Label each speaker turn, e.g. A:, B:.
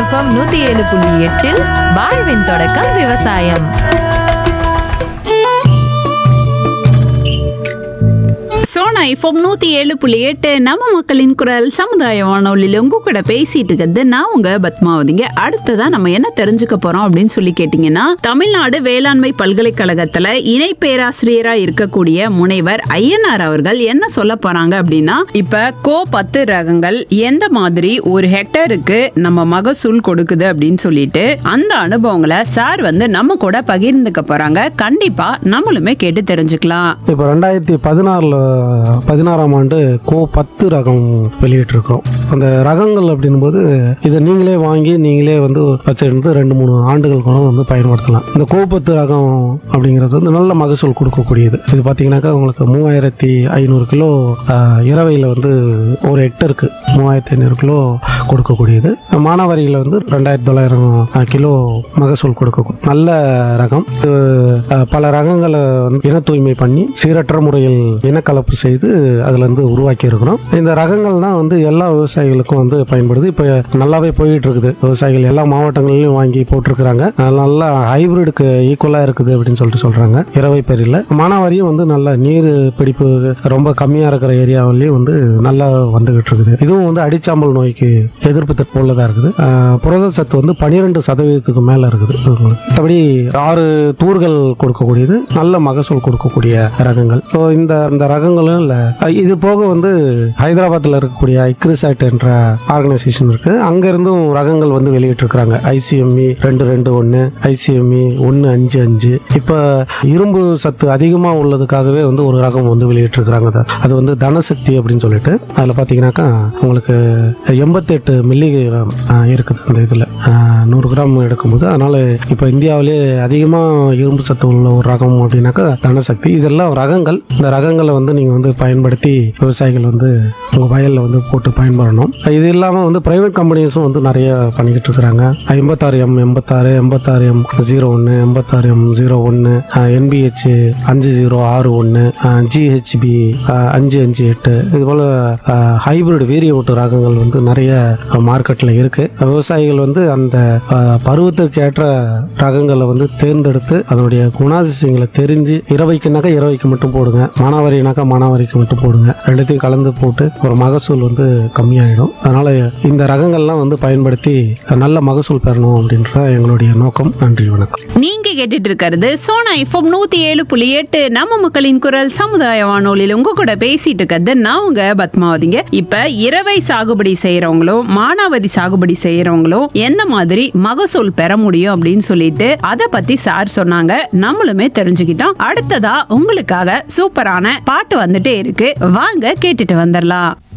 A: FM நூத்தி ஏழு புள்ளி எட்டில் வாழ்வின் தொடக்கம் விவசாயம்
B: சோனா இப்போ நூத்தி ஏழு புள்ளி எட்டு நம்ம மக்களின் குரல் சமுதாய வானொலியில் உங்க கூட பேசிட்டு இருக்கிறது நான் உங்க பத்மாவதிங்க அடுத்ததா நம்ம என்ன தெரிஞ்சுக்க போறோம் அப்படின்னு சொல்லி கேட்டீங்கன்னா தமிழ்நாடு வேளாண்மை பல்கலைக்கழகத்துல இணை பேராசிரியரா இருக்கக்கூடிய முனைவர் ஐயனார் அவர்கள் என்ன சொல்ல போறாங்க அப்படின்னா இப்ப கோ பத்து ரகங்கள் எந்த மாதிரி ஒரு ஹெக்டருக்கு நம்ம மகசூல் கொடுக்குது அப்படின்னு சொல்லிட்டு அந்த அனுபவங்களை சார் வந்து நம்ம கூட பகிர்ந்துக்க போறாங்க கண்டிப்பா நம்மளுமே கேட்டு தெரிஞ்சுக்கலாம்
C: இப்போ ரெண்டாயிரத்தி பதினாறில் பதினாறாம் ஆண்டு கோ பத்து ரகம் வெளியிட்டிருக்கிறோம் அந்த ரகங்கள் அப்படின்போது இதை நீங்களே வாங்கி நீங்களே வந்து வச்சிருந்து ரெண்டு மூணு ஆண்டுகள் கூட வந்து பயன்படுத்தலாம் இந்த கோ பத்து ரகம் அப்படிங்கிறது வந்து நல்ல மகசூல் கொடுக்கக்கூடியது இது பார்த்தீங்கன்னாக்கா உங்களுக்கு மூவாயிரத்தி ஐநூறு கிலோ ஆஹ், இரவையில் வந்து ஒரு ஹெக்டருக்கு மூவாயிரத்தி ஐநூறு கிலோ கொடுக்கக்கூடியது மானாவாரியில் வந்து ரெண்டாயிரத்தி தொள்ளாயிரம் கிலோ மகசூல் கொடுக்க நல்ல ரகம் இது அஹ், பல ரகங்களை வந்து இன தூய்மை பண்ணி சீரற்ற முறையில் இனக்கலப்பு செய்து அதுல இருந்து உருவாக்கி இருக்கிறோம் இந்த ரகங்கள் தான் வந்து எல்லா விவசாயிகளுக்கும் வந்து பயன்படுது இப்போ நல்லாவே போயிட்டு இருக்குது விவசாயிகள் எல்லா மாவட்டங்களிலும் வாங்கி போட்டிருக்கிறாங்க அஹ், நல்லா ஹைபிரிடுக்கு ஈக்குவலா இருக்குது அப்படின்னு சொல்லிட்டு சொல்றாங்க இரவை பேரில் மானாவாரியும் வந்து நல்ல நீர் பிடிப்பு ரொம்ப கம்மியா இருக்கிற ஏரியாவிலையும் வந்து நல்லா வந்துகிட்டு இருக்குது இதுவும் வந்து அடிச்சாம்பல் நோய்க்கு எதிர்ப்பு தற்பு உள்ளதா இருக்குது அஹ், புரத சத்து வந்து பனிரெண்டு சதவீதத்துக்கு மேல இருக்குது உங்களுக்கு. மற்றபடி ஆறு தூர்கள் கொடுக்கக்கூடியது நல்ல மகசூல் கொடுக்கக்கூடிய ரகங்கள் ஸோ இந்த இந்த ரகங்களும் இல்லை இது போக வந்து ஹைதராபாத்தில் இருக்கக்கூடிய ஐக்ரிசாட் என்ற ஆர்கனைசேஷன் இருக்கு அங்க இருந்தும் ரகங்கள் வந்து வெளியிட்டிருக்கிறாங்க ஐசிஎம்இ ரெண்டு ரெண்டு ஒன்று ஐசிஎம்இ ஒன்று அஞ்சு அஞ்சு இப்போ இரும்பு சத்து அதிகமாக உள்ளதுக்காகவே வந்து ஒரு ரகம் வந்து வெளியிட்டிருக்கிறாங்க அது- அது வந்து தனசக்தி அப்படின்னு சொல்லிட்டு அதில் பார்த்தீங்கன்னாக்கா உங்களுக்கு எண்பத்தெட்டு மில்லி கிராம் இருக்குது அந்த இதில் நூறு கிராம் எடுக்கும்போது அதனால இப்போ இந்தியாவிலே அதிகமாக இரும்பு சத்து உள்ள ஒரு ரகம் அப்படின்னாக்கா தனசக்தி இதெல்லாம் ரகங்கள் இந்த ரகங்களை வந்து நீங்கள் வந்து பயன்படுத்தி விவசாயிகள் வந்து உங்கள் வயலில் வந்து போட்டு பயன்படணும் இது இல்லாமல் வந்து பிரைவேட் கம்பெனிஸும் வந்து நிறைய பண்ணிக்கிட்டு இருக்கிறாங்க எண்பத்தாறு எம் எண்பத்தாறு எண்பத்தாறு எம் ஜீரோ ஒன்று எண்பத்தாறு எம் ஜீரோ ஒன்று என்பிஹெச் அஞ்சு ஜீரோ ஆறு ஒன்று ஜிஹெச்பி அஞ்சு அஞ்சு எட்டு இது போல் ஹைபிரிட் வீரிய ஓட்டு ரகங்கள் வந்து நிறைய மார்க்கெட்டில் இருக்கு விவசாயிகள் வந்து அந்த அஹ், பருவத்திற்கு ஏற்ற ரகங்களை வந்து தேர்ந்தெடுத்து அதனுடைய குணாதிசயங்களை தெரிஞ்சு இரவைக்குனாக்கா இரவைக்கு மட்டும் போடுங்க மானாவாரினாக்கா மானாவாரிக்கு மட்டும் போடுங்க ரெண்டுத்தையும் கலந்து போட்டு ஒரு மகசூல் வந்து கம்மியாயிடும் அதனால இந்த ரகங்கள்லாம் வந்து பயன்படுத்தி நல்ல மகசூல் பெறணும் அப்படின்றத எங்களுடைய நோக்கம் நன்றி வணக்கம்
B: நீங்க கேட்டுட்டு இருக்கிறது சோனா எஃப்எம் நூத்தி ஏழு புள்ளி எட்டு நம்ம மக்களின் குரல் சமுதாய வானொலியில் உங்க கூட பேசிட்டு இருக்கிறது நான் உங்க பத்மாவதிங்க இப்ப இரவை சாகுபடி செய்யறவங்களும் மானாவாரி சாகுபடி செய்யறவங்களும் எந்த மாதிரி மகசூல் பெற முடியும் அப்படின்னு சொல்லிட்டு அத பத்தி சார் சொன்னாங்க நம்மளுமே தெரிஞ்சுக்கிட்டோம் அடுத்ததா உங்களுக்காக சூப்பரான பாட்டு வந்துட்டே இருக்கு வாங்க கேட்டுட்டு வந்துடலாம்